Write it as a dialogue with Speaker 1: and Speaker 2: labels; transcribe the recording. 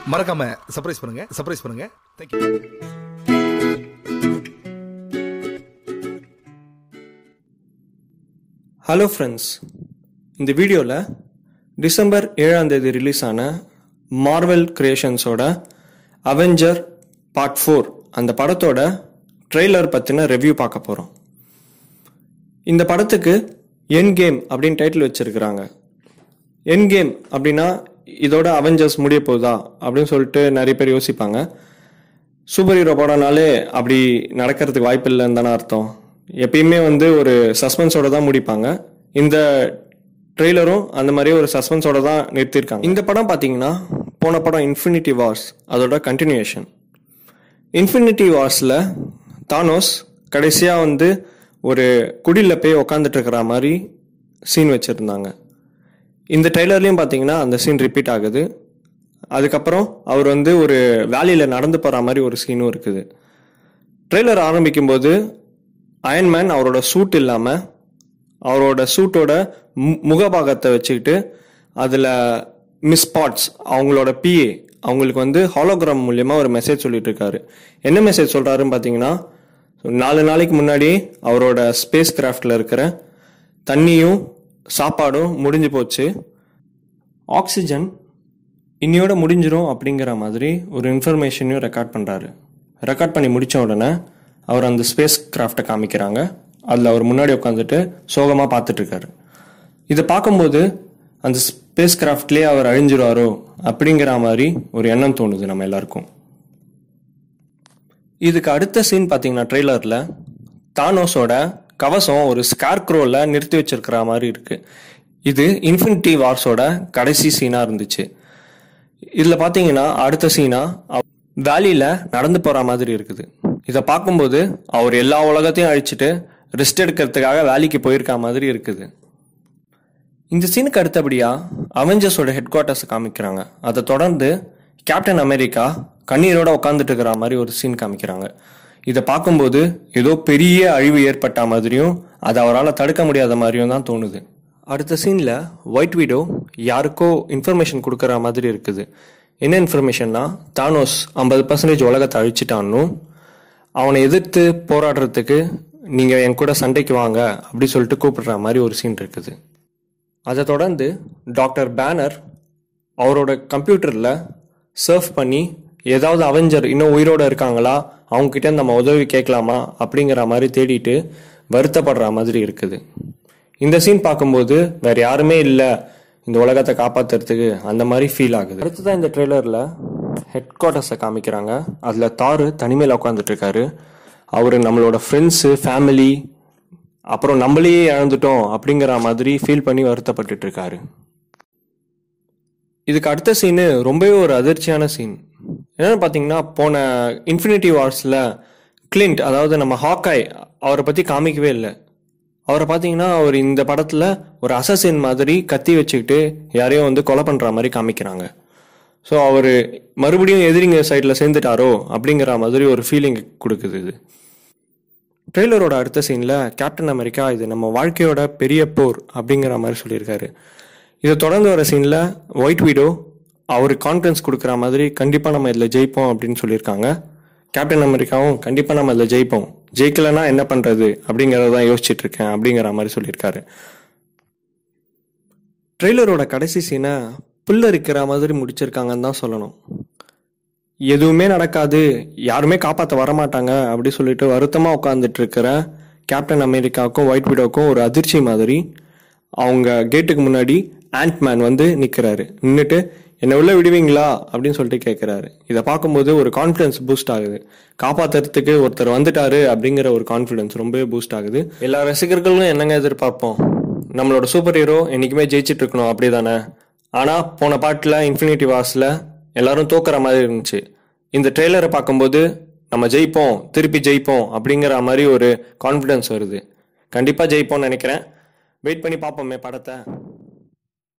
Speaker 1: மறக்காம சர்ப்ரைஸ் பண்ணுங்க சர்ப்ரைஸ் பண்ணுங்க தேங்க்யூ
Speaker 2: ஹலோ ஃப்ரெண்ட்ஸ் இந்த வீடியோவில் டிசம்பர் ஏழாம் தேதி ரிலீஸ் ஆன மார்வெல் கிரியேஷன்ஸோட அவெஞ்சர் பார்ட் ஃபோர் அந்த படத்தோட ட்ரெய்லர் பற்றின ரிவ்யூ பார்க்க போகிறோம் இந்த படத்துக்கு என் கேம் அப்படின்னு டைட்டில் வச்சிருக்கிறாங்க என் கேம் அப்படின்னா இதோட அவெஞ்சர்ஸ் முடிய போகுதா அப்படின்னு சொல்லிட்டு நிறைய பேர் யோசிப்பாங்க சூப்பர் ஹீரோ படம்னாலே அப்படி நடக்கிறதுக்கு வாய்ப்பு இல்லைன்னு தானே அர்த்தம் எப்பயுமே வந்து ஒரு சஸ்பென்ஸோட தான் முடிப்பாங்க இந்த ட்ரெய்லரும் அந்த மாதிரி ஒரு சஸ்பென்ஸோட தான் நிறுத்தியிருக்காங்க இந்த படம் பார்த்தீங்கன்னா போன படம் இன்ஃபினிட்டி வார்ஸ் அதோட கண்டினியூஷன் இன்ஃபினிட்டி வார்ஸில் தானோஸ் கடைசியாக வந்து ஒரு குடியில் போய் உக்காந்துட்டு இருக்கிற மாதிரி சீன் வச்சுருந்தாங்க இந்த ட்ரெய்லர்லையும் பார்த்தீங்கன்னா அந்த சீன் ரிப்பீட் ஆகுது அதுக்கப்புறம் அவர் வந்து ஒரு வேலியில் நடந்து போகிற மாதிரி ஒரு சீனும் இருக்குது ட்ரெய்லர் ஆரம்பிக்கும்போது அயன்மேன் அவரோட சூட் இல்லாமல் அவரோட சூட்டோட மு- முகபாகத்தை வச்சுக்கிட்டு அதில் மிஸ் ஸ்பாட்ஸ் அவங்களோட பிஏ அவங்களுக்கு வந்து ஹாலோகிராம் மூலியமா ஒரு மெசேஜ் சொல்லிட்டு இருக்காரு என்ன மெசேஜ் சொல்றாருன்னு பார்த்தீங்கன்னா நாலு நாளைக்கு முன்னாடி அவரோட ஸ்பேஸ் கிராஃப்டில் இருக்கிற தண்ணியும் சாப்பாடும் முடிஞ்சு போச்சு ஆக்சிஜன் இன்னையோட முடிஞ்சிரும் அப்படிங்கிற மாதிரி ஒரு இன்ஃபர்மேஷனையும் ரெக்கார்ட் பண்ணுறாரு ரெக்கார்ட் பண்ணி முடித்த உடனே அவர் அந்த ஸ்பேஸ் கிராஃப்டை காமிக்கிறாங்க அதில் அவர் முன்னாடி உட்காந்துட்டு சோகமாக பார்த்துட்டு இருக்காரு இதை பார்க்கும்போது அந்த ஸ்பேஸ் கிராஃப்ட்லேயே அவர் அழிஞ்சிருவாரோ அப்படிங்கிற மாதிரி ஒரு எண்ணம் தோணுது நம்ம எல்லாருக்கும் இதுக்கு அடுத்த சீன் பார்த்தீங்கன்னா ட்ரெய்லரில் தானோஸோட கவசம் ஒரு ஸ்கார்க்ரோவில் நிறுத்தி வச்சிருக்கிற மாதிரி இருக்கு இது இன்ஃபினிட்டி வார்ஸோட கடைசி சீனாக இருந்துச்சு இதில் பார்த்தீங்கன்னா அடுத்த சீனா வேலியில் நடந்து போகிற மாதிரி இருக்குது இதை பார்க்கும்போது அவர் எல்லா உலகத்தையும் அழிச்சிட்டு ரெஸ்ட் எடுக்கிறதுக்காக வேலைக்கு போயிருக்க மாதிரி இருக்குது இந்த சீனுக்கு அடுத்தபடியா அவெஞ்சர்ஸோட ஹெட் குவார்ட்டர்ஸ் காமிக்கிறாங்க அதை தொடர்ந்து கேப்டன் அமெரிக்கா கண்ணீரோட உட்காந்துட்டு இருக்கிற மாதிரி ஒரு சீன் காமிக்கிறாங்க இதை பார்க்கும்போது ஏதோ பெரிய அழிவு ஏற்பட்ட மாதிரியும் அதை அவரால் தடுக்க முடியாத மாதிரியும் தான் தோணுது அடுத்த சீனில் ஒயிட் வீடோ யாருக்கோ இன்ஃபர்மேஷன் கொடுக்குற மாதிரி இருக்குது என்ன இன்ஃபர்மேஷன்னா தானோஸ் ஐம்பது பர்சன்டேஜ் உலகத்தை அழிச்சிட்டான்னு அவனை எதிர்த்து போராடுறதுக்கு நீங்கள் என் கூட சண்டைக்கு வாங்க அப்படி சொல்லிட்டு கூப்பிடுற மாதிரி ஒரு சீன் இருக்குது அதை தொடர்ந்து டாக்டர் பேனர் அவரோட கம்ப்யூட்டரில் சர்ஃப் பண்ணி ஏதாவது அவெஞ்சர் இன்னும் உயிரோட இருக்காங்களா அவங்க கிட்ட நம்ம உதவி கேட்கலாமா அப்படிங்கிற மாதிரி தேடிட்டு வருத்தப்படுற மாதிரி இருக்குது இந்த சீன் பார்க்கும்போது வேற யாருமே இல்லை இந்த உலகத்தை காப்பாத்துறதுக்கு அந்த மாதிரி ஃபீல் ஆகுது அடுத்ததான் இந்த ட்ரெய்லரில் ஹெட் குவார்ட்டர்ஸை காமிக்கிறாங்க அதில் தாரு தனிமையில் உட்காந்துட்டு இருக்காரு அவர் நம்மளோட ஃப்ரெண்ட்ஸு ஃபேமிலி அப்புறம் நம்மளையே இழந்துட்டோம் அப்படிங்கிற மாதிரி ஃபீல் பண்ணி வருத்தப்பட்டுட்டு இருக்காரு இதுக்கு அடுத்த சீனு ரொம்பவே ஒரு அதிர்ச்சியான சீன் என்னன்னு பார்த்தீங்கன்னா போன இன்ஃபினிட்டி வார்ஸில் கிளின்ட் அதாவது நம்ம ஹாக்காய் அவரை பற்றி காமிக்கவே இல்லை அவரை பார்த்தீங்கன்னா அவர் இந்த படத்தில் ஒரு அசசின் மாதிரி கத்தி வச்சுக்கிட்டு யாரையும் வந்து கொலை பண்ணுற மாதிரி காமிக்கிறாங்க ஸோ அவர் மறுபடியும் எதிரிங்க சைடில் சேர்ந்துட்டாரோ அப்படிங்கிற மாதிரி ஒரு ஃபீலிங் கொடுக்குது இது ட்ரெய்லரோட அடுத்த சீனில் கேப்டன் அமெரிக்கா இது நம்ம வாழ்க்கையோட பெரிய போர் அப்படிங்கிற மாதிரி சொல்லியிருக்காரு இதை தொடர்ந்து வர சீனில் ஒயிட் வீடோ அவர் கான்ஃபிடன்ஸ் கொடுக்குற மாதிரி கண்டிப்பாக நம்ம இதில் ஜெயிப்போம் அப்படின்னு சொல்லியிருக்காங்க கேப்டன் அமெரிக்காவும் கண்டிப்பாக நம்ம இதில் ஜெயிப்போம் ஜெயிக்கலைன்னா என்ன பண்ணுறது அப்படிங்கிறத தான் யோசிச்சுட்டு இருக்கேன் அப்படிங்கிற மாதிரி சொல்லியிருக்காரு ட்ரெய்லரோட கடைசி சீனை புல்லரிக்கிற மாதிரி முடிச்சிருக்காங்கன்னு தான் சொல்லணும் எதுவுமே நடக்காது யாருமே காப்பாற்ற வரமாட்டாங்க அப்படி சொல்லிட்டு வருத்தமாக உட்காந்துட்டு இருக்கிற கேப்டன் அமெரிக்காவுக்கும் ஒயிட் விடோக்கும் ஒரு அதிர்ச்சி மாதிரி அவங்க கேட்டுக்கு முன்னாடி ஆண்ட்மேன் வந்து நிற்கிறாரு நின்றுட்டு என்னை உள்ள விடுவீங்களா அப்படின்னு சொல்லிட்டு கேட்குறாரு இதை பார்க்கும்போது ஒரு கான்ஃபிடன்ஸ் பூஸ்ட் ஆகுது காப்பாத்துறதுக்கு ஒருத்தர் வந்துட்டாரு அப்படிங்கிற ஒரு கான்ஃபிடன்ஸ் ரொம்பவே பூஸ்ட் ஆகுது எல்லா ரசிகர்களும் என்னங்க எதிர்பார்ப்போம் நம்மளோட சூப்பர் ஹீரோ என்னைக்குமே ஜெயிச்சிட்டு இருக்கணும் அப்படி தானே ஆனால் போன பாட்டில் இன்ஃபினிட்டி வார்ஸில் எல்லாரும் தோக்குற மாதிரி இருந்துச்சு இந்த ட்ரெய்லரை பார்க்கும்போது நம்ம ஜெயிப்போம் திருப்பி ஜெயிப்போம் அப்படிங்கிற மாதிரி ஒரு கான்ஃபிடன்ஸ் வருது கண்டிப்பாக ஜெயிப்போம்னு நினைக்கிறேன் வெயிட் பண்ணி பார்ப்போமே படத்தை